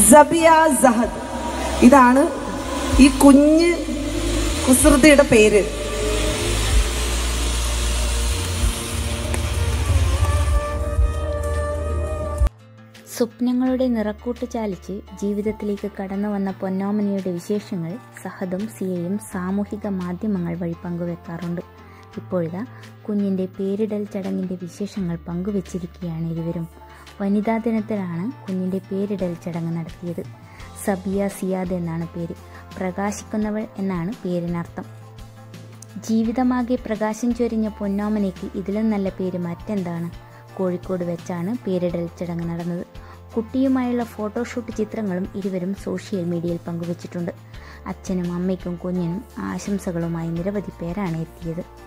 സബിയ സഹദ് ഇതാണ് ഈ കുഞ്ഞ് കുസൃതിയുടെ പേര് സ്വപ്നങ്ങളുടെ നിറക്കൂട്ട് ചാലിച്ച് ജീവിതത്തിലേക്ക് കടന്നു വന്ന പൊന്നോമനിയുടെ വിശേഷങ്ങൾ സഹദും സിയയും സാമൂഹിക മാധ്യമങ്ങൾ വഴി പങ്കുവെക്കാറുണ്ട് ഇപ്പോഴിതാ കുഞ്ഞിൻ്റെ പേരിടൽ ചടങ്ങിൻ്റെ വിശേഷങ്ങൾ പങ്കുവച്ചിരിക്കുകയാണ് ഇരുവരും വനിതാ ദിനത്തിലാണ് കുഞ്ഞിൻ്റെ പേരിടൽ ചടങ്ങ് നടത്തിയത് സബിയ സിയാദ് എന്നാണ് പേര് പ്രകാശിക്കുന്നവൾ എന്നാണ് പേരിനർത്ഥം ജീവിതമാകെ പ്രകാശം ചൊരിഞ്ഞ പൊന്നോമനയ്ക്ക് ഇതിലും നല്ല പേര് മറ്റെന്താണ് കോഴിക്കോട് വെച്ചാണ് പേരിടൽ ചടങ്ങ് നടന്നത് കുട്ടിയുമായുള്ള ഫോട്ടോഷൂട്ട് ചിത്രങ്ങളും ഇരുവരും സോഷ്യൽ മീഡിയയിൽ പങ്കുവച്ചിട്ടുണ്ട് അച്ഛനും അമ്മയ്ക്കും കുഞ്ഞിനും ആശംസകളുമായി നിരവധി പേരാണ് എത്തിയത്